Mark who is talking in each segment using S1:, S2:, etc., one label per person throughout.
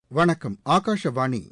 S1: வணக்கம் ஆகாஷவாணி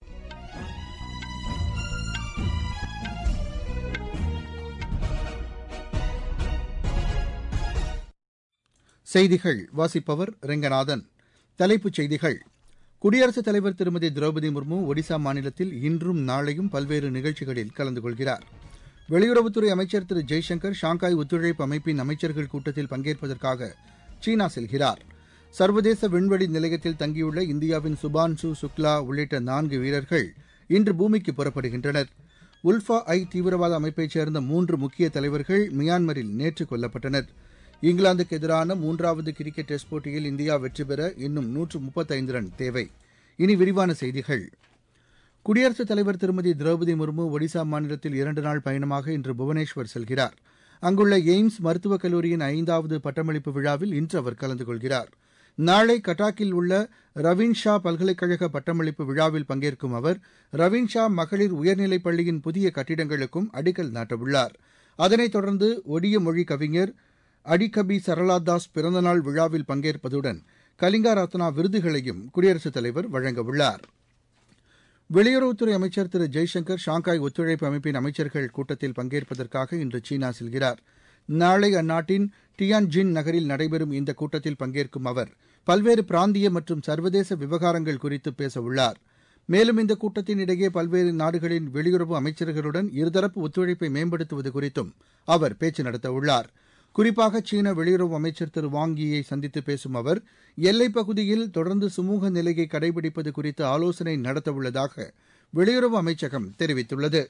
S1: செய்திகள் வாசிப்பவர் ரெங்கநாதன் தலைப்புச் செய்திகள் குடியரசுத் தலைவர் திருமதி திரௌபதி முர்மு ஒடிசா மாநிலத்தில் இன்றும் நாளையும் பல்வேறு நிகழ்ச்சிகளில் கலந்து கொள்கிறார் வெளியுறவுத்துறை அமைச்சர் திரு ஜெய்சங்கர் ஷாங்காய் ஒத்துழைப்பு அமைப்பின் அமைச்சர்கள் கூட்டத்தில் பங்கேற்பதற்காக சீனா செல்கிறார் சர்வதேச விண்வெளி நிலையத்தில் தங்கியுள்ள இந்தியாவின் சுபான்சு சுக்லா உள்ளிட்ட நான்கு வீரர்கள் இன்று பூமிக்கு புறப்படுகின்றனர் உல்ஃபா ஐ தீவிரவாத அமைப்பைச் சேர்ந்த மூன்று முக்கிய தலைவர்கள் மியான்மரில் நேற்று கொல்லப்பட்டனர் இங்கிலாந்துக்கு எதிரான மூன்றாவது கிரிக்கெட் டெஸ்ட் போட்டியில் இந்தியா வெற்றி பெற இன்னும் நூற்று முப்பத்தைந்து ரன் தேவை இனி விரிவான செய்திகள் குடியரசுத் தலைவர் திருமதி திரௌபதி முர்மு ஒடிசா மாநிலத்தில் இரண்டு நாள் பயணமாக இன்று புவனேஸ்வர் செல்கிறார் அங்குள்ள எய்ம்ஸ் மருத்துவக் கல்லூரியின் ஐந்தாவது பட்டமளிப்பு விழாவில் இன்று அவர் கலந்து கொள்கிறார் நாளை கட்டாக்கில் உள்ள ரவீன்ஷா பல்கலைக்கழக பட்டமளிப்பு விழாவில் பங்கேற்கும் அவர் ரவீன்ஷா மகளிர் உயர்நிலைப் பள்ளியின் புதிய கட்டிடங்களுக்கும் அடிக்கல் நாட்டவுள்ளார் அதனைத் தொடர்ந்து ஒடிய மொழி கவிஞர் அடிகபி சரளாதாஸ் பிறந்தநாள் விழாவில் பங்கேற்பதுடன் கலிங்கா ரத்னா விருதுகளையும் குடியரசுத் தலைவர் வழங்கவுள்ளார் வெளியுறவுத்துறை அமைச்சர் திரு ஜெய்சங்கர் ஷாங்காய் ஒத்துழைப்பு அமைப்பின் அமைச்சர்கள் கூட்டத்தில் பங்கேற்பதற்காக இன்று சீனா செல்கிறார் நாளை அந்நாட்டின் டியான்ஜின் நகரில் நடைபெறும் இந்த கூட்டத்தில் பங்கேற்கும் அவர் பல்வேறு பிராந்திய மற்றும் சர்வதேச விவகாரங்கள் குறித்து பேசவுள்ளார் மேலும் இந்த கூட்டத்தின் இடையே பல்வேறு நாடுகளின் வெளியுறவு அமைச்சர்களுடன் இருதரப்பு ஒத்துழைப்பை மேம்படுத்துவது குறித்தும் அவர் பேச்சு நடத்தவுள்ளார் குறிப்பாக சீன வெளியுறவு அமைச்சர் திரு வாங் யியை சந்தித்து பேசும் அவர் எல்லைப் பகுதியில் தொடர்ந்து சுமூக நிலையை கடைபிடிப்பது குறித்து ஆலோசனை நடத்தவுள்ளதாக வெளியுறவு அமைச்சகம் தெரிவித்துள்ளது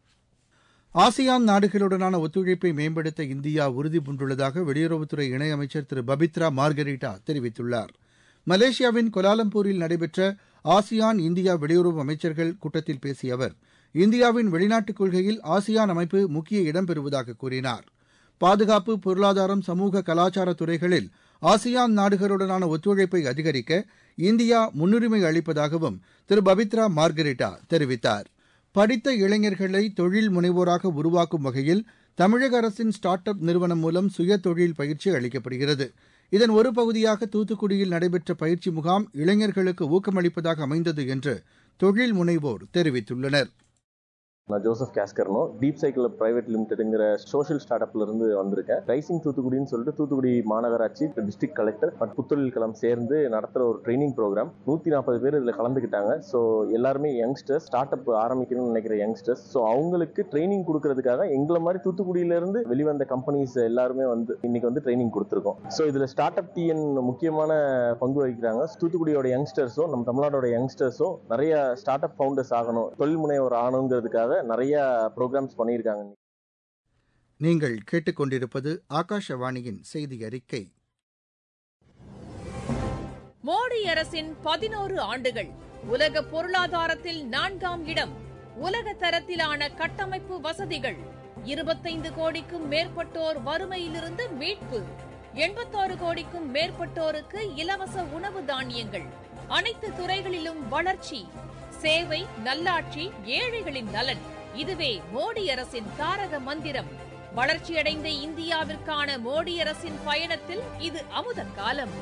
S1: ஆசியான் நாடுகளுடனான ஒத்துழைப்பை மேம்படுத்த இந்தியா உறுதிபூண்டுள்ளதாக வெளியுறவுத்துறை இணையமைச்சர் திரு பபித்ரா மார்கரிட்டா தெரிவித்துள்ளார் மலேசியாவின் கொலாலம்பூரில் நடைபெற்ற ஆசியான் இந்தியா வெளியுறவு அமைச்சர்கள் கூட்டத்தில் பேசிய அவர் இந்தியாவின் வெளிநாட்டுக் கொள்கையில் ஆசியான் அமைப்பு முக்கிய இடம் பெறுவதாக கூறினார் பாதுகாப்பு பொருளாதாரம் சமூக கலாச்சார துறைகளில் ஆசியான் நாடுகளுடனான ஒத்துழைப்பை அதிகரிக்க இந்தியா முன்னுரிமை அளிப்பதாகவும் திரு பபித்ரா மார்கரிட்டா தெரிவித்தார் படித்த இளைஞர்களை தொழில் முனைவோராக உருவாக்கும் வகையில் தமிழக அரசின் ஸ்டார்ட் அப் நிறுவனம் மூலம் சுய தொழில் பயிற்சி அளிக்கப்படுகிறது இதன் ஒரு பகுதியாக தூத்துக்குடியில் நடைபெற்ற பயிற்சி முகாம் இளைஞர்களுக்கு ஊக்கமளிப்பதாக அமைந்தது என்று தொழில் முனைவோர் தெரிவித்துள்ளனர்
S2: நான் ஜோசப் கேஸ்கர்னோ டீப் சைக்கிள் பிரைவேட் லிமிடெடுங்கிற சோஷியல் ஸ்டார்ட் அப்ல இருந்து வந்திருக்கேன் ரைசிங் தூத்துக்குடின்னு சொல்லிட்டு தூத்துக்குடி மாநகராட்சி டிஸ்ட்ரிக்ட் கலெக்டர் மற்றும் புத்தொழில் களம் சேர்ந்து நடத்துற ஒரு ட்ரைனிங் ப்ரோக்ராம் நூத்தி நாற்பது பேர் இதுல கலந்துக்கிட்டாங்க ஸோ எல்லாருமே யங்ஸ்டர்ஸ் ஸ்டார்ட் அப் ஆரம்பிக்கணும்னு நினைக்கிற யங்ஸ்டர்ஸ் ஸோ அவங்களுக்கு ட்ரைனிங் கொடுக்கறதுக்காக எங்களை மாதிரி தூத்துக்குடியில இருந்து வெளிவந்த கம்பெனிஸ் எல்லாருமே வந்து இன்னைக்கு வந்து ட்ரைனிங் கொடுத்துருக்கோம் ஸோ இதுல ஸ்டார்ட் அப் டிஎன் முக்கியமான பங்கு வகிக்கிறாங்க தூத்துக்குடியோட யங்ஸ்டர்ஸும் நம்ம தமிழ்நாடோட யங்ஸ்டர்ஸும் நிறைய ஸ்டார்ட் அப் ஃபவுண்டர்ஸ் ஆகணும் தொழில் முனைவர் ஆகணுங்கிறதுக்காக நிறைய ப்ரோக்ராம்ஸ் பண்ணியிருக்காங்க
S1: நீங்கள் கேட்டுக்கொண்டிருப்பது ஆகாஷவாணியின் செய்தி அறிக்கை
S3: மோடி அரசின் பதினோரு ஆண்டுகள் உலக பொருளாதாரத்தில் நான்காம் இடம் உலக தரத்திலான கட்டமைப்பு வசதிகள் இருபத்தைந்து கோடிக்கும் மேற்பட்டோர் வறுமையிலிருந்து மீட்பு எண்பத்தாறு கோடிக்கும் மேற்பட்டோருக்கு இலவச உணவு தானியங்கள் அனைத்து துறைகளிலும் வளர்ச்சி சேவை நல்லாட்சி ஏழைகளின் நலன் இதுவே மோடி அரசின் தாரக மந்திரம் வளர்ச்சியடைந்த இந்தியாவிற்கான மோடி அரசின் பயணத்தில் இது அமுத காலம்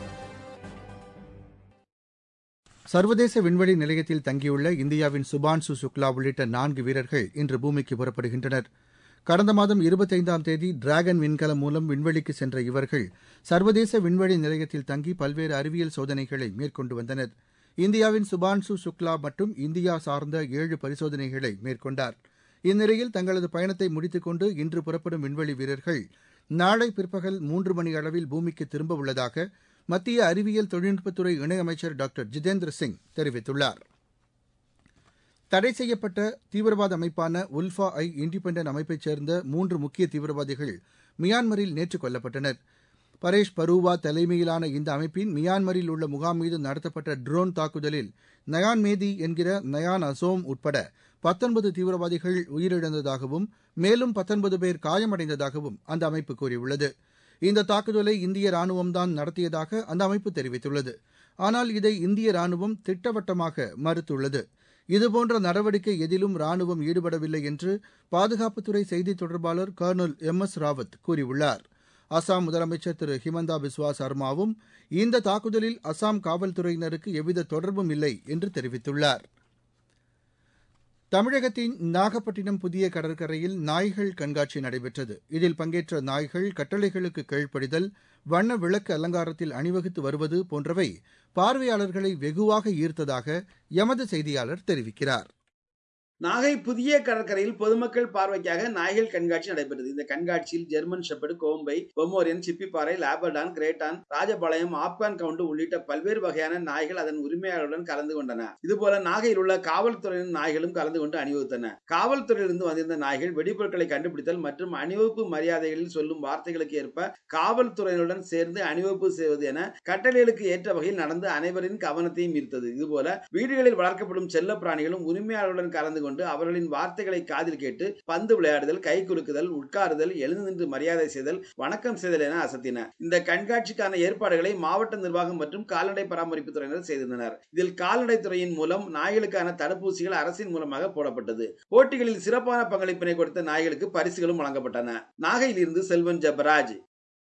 S1: சர்வதேச விண்வெளி நிலையத்தில் தங்கியுள்ள இந்தியாவின் சுபான்சு சுக்லா உள்ளிட்ட நான்கு வீரர்கள் இன்று பூமிக்கு புறப்படுகின்றனர் கடந்த மாதம் இருபத்தைந்தாம் தேதி டிராகன் விண்கலம் மூலம் விண்வெளிக்கு சென்ற இவர்கள் சர்வதேச விண்வெளி நிலையத்தில் தங்கி பல்வேறு அறிவியல் சோதனைகளை மேற்கொண்டு வந்தனர் இந்தியாவின் சுபான்சு சுக்லா மட்டும் இந்தியா சார்ந்த ஏழு பரிசோதனைகளை மேற்கொண்டார் இந்நிலையில் தங்களது பயணத்தை முடித்துக் கொண்டு இன்று புறப்படும் விண்வெளி வீரர்கள் நாளை பிற்பகல் மூன்று மணி அளவில் பூமிக்கு திரும்ப உள்ளதாக மத்திய அறிவியல் தொழில்நுட்பத்துறை இணையமைச்சர் டாக்டர் ஜிதேந்திர சிங் தெரிவித்துள்ளார் தடை செய்யப்பட்ட தீவிரவாத அமைப்பான உல்ஃபா ஐ இண்டிபெண்டன்ட் அமைப்பைச் சேர்ந்த மூன்று முக்கிய தீவிரவாதிகள் மியான்மரில் நேற்று கொல்லப்பட்டனர் பரேஷ் பரூவா தலைமையிலான இந்த அமைப்பின் மியான்மரில் உள்ள முகாம் மீது நடத்தப்பட்ட ட்ரோன் தாக்குதலில் நயான் மேதி என்கிற நயான் அசோம் உட்பட பத்தொன்பது தீவிரவாதிகள் உயிரிழந்ததாகவும் மேலும் பத்தொன்பது பேர் காயமடைந்ததாகவும் அந்த அமைப்பு கூறியுள்ளது இந்த தாக்குதலை இந்திய ராணுவம்தான் நடத்தியதாக அந்த அமைப்பு தெரிவித்துள்ளது ஆனால் இதை இந்திய ராணுவம் திட்டவட்டமாக மறுத்துள்ளது இதுபோன்ற நடவடிக்கை எதிலும் ராணுவம் ஈடுபடவில்லை என்று பாதுகாப்புத்துறை செய்தித் தொடர்பாளர் கர்னல் எம் எஸ் ராவத் கூறியுள்ளார் அசாம் முதலமைச்சர் திரு ஹிமந்தா பிஸ்வா சர்மாவும் இந்த தாக்குதலில் அசாம் காவல்துறையினருக்கு எவ்வித தொடர்பும் இல்லை என்று தெரிவித்துள்ளார் தமிழகத்தின் நாகப்பட்டினம் புதிய கடற்கரையில் நாய்கள் கண்காட்சி நடைபெற்றது இதில் பங்கேற்ற நாய்கள் கட்டளைகளுக்கு கீழ்ப்படிதல் வண்ண விளக்கு அலங்காரத்தில் அணிவகுத்து வருவது போன்றவை பார்வையாளர்களை வெகுவாக ஈர்த்ததாக எமது செய்தியாளர் தெரிவிக்கிறார்
S4: நாகை புதிய கடற்கரையில் பொதுமக்கள் பார்வைக்காக நாய்கள் கண்காட்சி நடைபெற்றது இந்த கண்காட்சியில் German shepherd Kombai Pomeranian Chippiparai Labrador Great Dane Rajapalayam Afghan hound உள்ளிட்ட பல்வேறு வகையான நாய்கள் அதன் உரிமையாளருடன் கலந்து கொண்டன இதுபோல நாகையில் உள்ள காவல்துறையின் நாய்களும் கலந்து கொண்டு அணிவகுத்தன காவல்துறையிலிருந்து வந்திருந்த நாய்கள் வெடிபொருட்களை கண்டுபிடித்தல் மற்றும் அணிவகுப்பு மரியாதைகளில் சொல்லும் வார்த்தைகளுக்கு ஏற்ப காவல்துறையினருடன் சேர்ந்து அணிவகுப்பு செய்வது என கட்டளைகளுக்கு ஏற்ற வகையில் நடந்து அனைவரின் கவனத்தையும் ஈர்த்தது இதுபோல வீடுகளில் வளர்க்கப்படும் செல்ல பிராணிகளும் உரிமையாளருடன் கலந்து கொண்டு அவர்களின் வார்த்தைகளை காதில் கேட்டு பந்து விளையாடுதல் கை குலுக்குதல் உட்காருதல் எழுந்து நின்று மரியாதை செய்தல் வணக்கம் செய்தல் என அசத்தின இந்த கண்காட்சிக்கான ஏற்பாடுகளை மாவட்ட நிர்வாகம் மற்றும் கால்நடை பராமரிப்பு துறையினர் செய்திருந்தனர் இதில் கால்நடை துறையின் மூலம் நாய்களுக்கான தடுப்பூசிகள் அரசின் மூலமாக போடப்பட்டது போட்டிகளில் சிறப்பான பங்களிப்பினை கொடுத்த நாய்களுக்கு பரிசுகளும் வழங்கப்பட்டன நாகையில் இருந்து செல்வன் ஜபராஜ்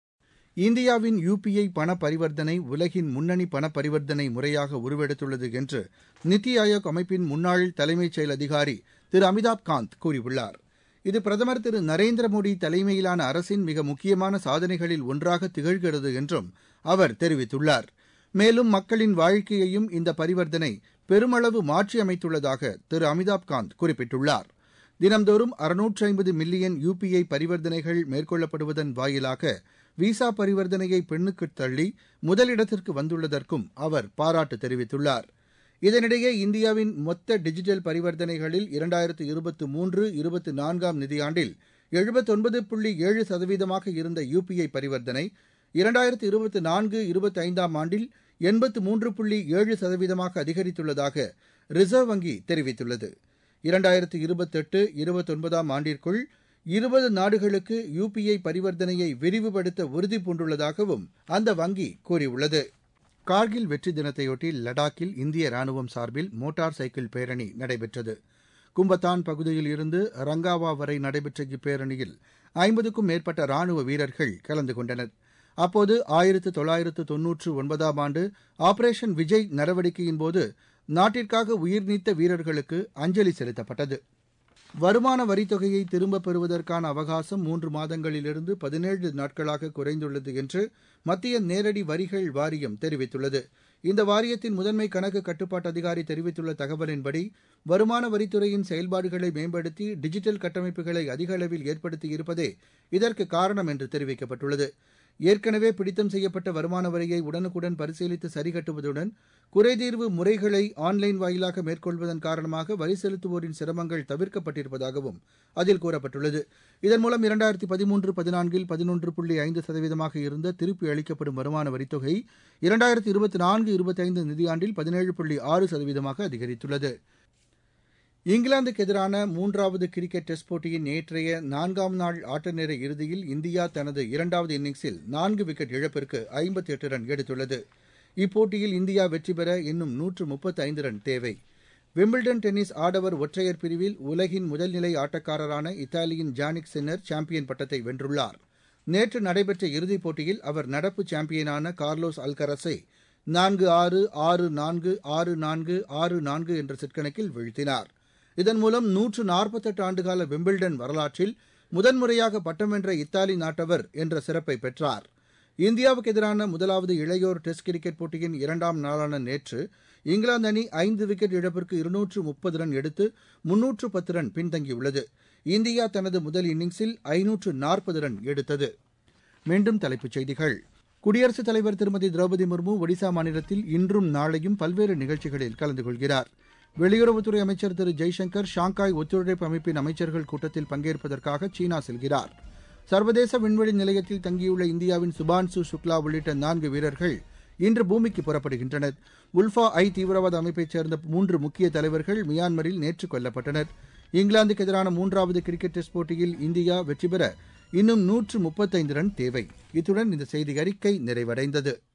S1: இந்தியாவின் யுபிஐ பண பரிவர்த்தனை உலகின் முன்னணி பண பரிவர்த்தனை முறையாக உருவெடுத்துள்ளது என்று நித்தி ஆயோக் அமைப்பின் முன்னாள் தலைமைச் செயல் அதிகாரி திரு அமிதாப் காந்த் கூறியுள்ளார் இது பிரதமர் திரு நரேந்திர மோடி தலைமையிலான அரசின் மிக முக்கியமான சாதனைகளில் ஒன்றாக திகழ்கிறது என்றும் அவர் தெரிவித்துள்ளார் மேலும் மக்களின் வாழ்க்கையையும் இந்த பரிவர்த்தனை பெருமளவு மாற்றியமைத்துள்ளதாக திரு அமிதாப் காந்த் குறிப்பிட்டுள்ளார் தினந்தோறும் அறுநூற்று ஐம்பது மில்லியன் யுபிஐ பரிவர்த்தனைகள் மேற்கொள்ளப்படுவதன் வாயிலாக விசா பரிவர்த்தனையை பெண்ணுக்கு தள்ளி முதலிடத்திற்கு வந்துள்ளதற்கும் அவர் பாராட்டு தெரிவித்துள்ளார் இதனிடையே இந்தியாவின் மொத்த டிஜிட்டல் பரிவர்த்தனைகளில் இரண்டாயிரத்து இருபத்து மூன்று இருபத்தி நான்காம் நிதியாண்டில் எழுபத்தொன்பது புள்ளி ஏழு சதவீதமாக இருந்த யுபிஐ பரிவர்த்தனை இரண்டாயிரத்து இருபத்தி நான்கு இருபத்தி ஐந்தாம் ஆண்டில் எண்பத்து மூன்று புள்ளி ஏழு சதவீதமாக அதிகரித்துள்ளதாக ரிசர்வ் வங்கி தெரிவித்துள்ளது இரண்டாயிரத்து இருபத்தெட்டு இருபத்தொன்பதாம் ஆண்டிற்குள் இருபது நாடுகளுக்கு யுபிஐ பரிவர்த்தனையை விரிவுபடுத்த உறுதி பூண்டுள்ளதாகவும் அந்த வங்கி கூறியுள்ளது கார்கில் வெற்றி தினத்தையொட்டி லடாக்கில் இந்திய ராணுவம் சார்பில் மோட்டார் சைக்கிள் பேரணி நடைபெற்றது கும்பத்தான் பகுதியில் இருந்து ரங்காவா வரை நடைபெற்ற இப்பேரணியில் ஐம்பதுக்கும் மேற்பட்ட ராணுவ வீரர்கள் கலந்து கொண்டனர் அப்போது ஆயிரத்து தொள்ளாயிரத்து தொன்னூற்று ஒன்பதாம் ஆண்டு ஆபரேஷன் விஜய் நடவடிக்கையின்போது நாட்டிற்காக உயிர்நீத்த வீரர்களுக்கு அஞ்சலி செலுத்தப்பட்டது வருமான வரித்தொகையை திரும்பப் பெறுவதற்கான அவகாசம் மூன்று மாதங்களிலிருந்து பதினேழு நாட்களாக குறைந்துள்ளது என்று மத்திய நேரடி வரிகள் வாரியம் தெரிவித்துள்ளது இந்த வாரியத்தின் முதன்மை கணக்கு கட்டுப்பாட்டு அதிகாரி தெரிவித்துள்ள தகவலின்படி வருமான வரித்துறையின் செயல்பாடுகளை மேம்படுத்தி டிஜிட்டல் கட்டமைப்புகளை அதிக அளவில் ஏற்படுத்தி இருப்பதே இதற்கு காரணம் என்று தெரிவிக்கப்பட்டுள்ளது ஏற்கனவே பிடித்தம் செய்யப்பட்ட வருமான வரியை உடனுக்குடன் பரிசீலித்து சரிகட்டுவதுடன் குறைதீர்வு முறைகளை ஆன்லைன் வாயிலாக மேற்கொள்வதன் காரணமாக வரி செலுத்துவோரின் சிரமங்கள் தவிர்க்கப்பட்டிருப்பதாகவும் அதில் கூறப்பட்டுள்ளது இதன் மூலம் இரண்டாயிரத்தி பதிமூன்று பதினான்கில் பதினொன்று புள்ளி ஐந்து சதவீதமாக இருந்த திருப்பி அளிக்கப்படும் வருமான வரித்தொகை இரண்டாயிரத்தி இருபத்தி நான்கு இருபத்தைந்து நிதியாண்டில் பதினேழு புள்ளி ஆறு சதவீதமாக அதிகரித்துள்ளது இங்கிலாந்துக்கு எதிரான மூன்றாவது கிரிக்கெட் டெஸ்ட் போட்டியின் நேற்றைய நான்காம் நாள் ஆட்ட நேர இறுதியில் இந்தியா தனது இரண்டாவது இன்னிங்ஸில் நான்கு விக்கெட் இழப்பிற்கு ஐம்பத்தி எட்டு ரன் எடுத்துள்ளது இப்போட்டியில் இந்தியா வெற்றி பெற இன்னும் நூற்று முப்பத்தி ஐந்து ரன் தேவை விம்பிள்டன் டென்னிஸ் ஆடவர் ஒற்றையர் பிரிவில் உலகின் முதல்நிலை ஆட்டக்காரரான இத்தாலியின் ஜானிக் சின்னர் சாம்பியன் பட்டத்தை வென்றுள்ளார் நேற்று நடைபெற்ற இறுதிப் போட்டியில் அவர் நடப்பு சாம்பியனான கார்லோஸ் அல்கரஸை நான்கு ஆறு ஆறு நான்கு ஆறு நான்கு ஆறு நான்கு என்ற செட் கணக்கில் வீழ்த்தினார் இதன் மூலம் நூற்று நாற்பத்தெட்டு ஆண்டுகால விம்பிள்டன் வரலாற்றில் முதன்முறையாக பட்டம் வென்ற இத்தாலி நாட்டவர் என்ற சிறப்பை பெற்றார் இந்தியாவுக்கு எதிரான முதலாவது இளையோர் டெஸ்ட் கிரிக்கெட் போட்டியின் இரண்டாம் நாளான நேற்று இங்கிலாந்து அணி ஐந்து விக்கெட் இழப்பிற்கு இருநூற்று முப்பது ரன் எடுத்து முன்னூற்று பத்து ரன் பின்தங்கியுள்ளது இந்தியா தனது முதல் இன்னிங்ஸில் ஐநூற்று நாற்பது ரன் எடுத்தது மீண்டும் தலைப்புச் செய்திகள் குடியரசுத் தலைவர் திருமதி திரௌபதி முர்மு ஒடிசா மாநிலத்தில் இன்றும் நாளையும் பல்வேறு நிகழ்ச்சிகளில் கலந்து கொள்கிறார் வெளியுறவுத்துறை அமைச்சர் திரு ஜெய்சங்கர் ஷாங்காய் ஒத்துழைப்பு அமைப்பின் அமைச்சர்கள் கூட்டத்தில் பங்கேற்பதற்காக சீனா செல்கிறார் சர்வதேச விண்வெளி நிலையத்தில் தங்கியுள்ள இந்தியாவின் சுபான்சு சுக்லா உள்ளிட்ட நான்கு வீரர்கள் இன்று பூமிக்கு புறப்படுகின்றனர் உல்ஃபா ஐ தீவிரவாத அமைப்பைச் சேர்ந்த மூன்று முக்கிய தலைவர்கள் மியான்மரில் நேற்று கொல்லப்பட்டனர் இங்கிலாந்துக்கு எதிரான மூன்றாவது கிரிக்கெட் டெஸ்ட் போட்டியில் இந்தியா வெற்றி பெற இன்னும் நூற்று முப்பத்தைந்து ரன் தேவை இத்துடன் இந்த செய்தி அறிக்கை நிறைவடைந்தது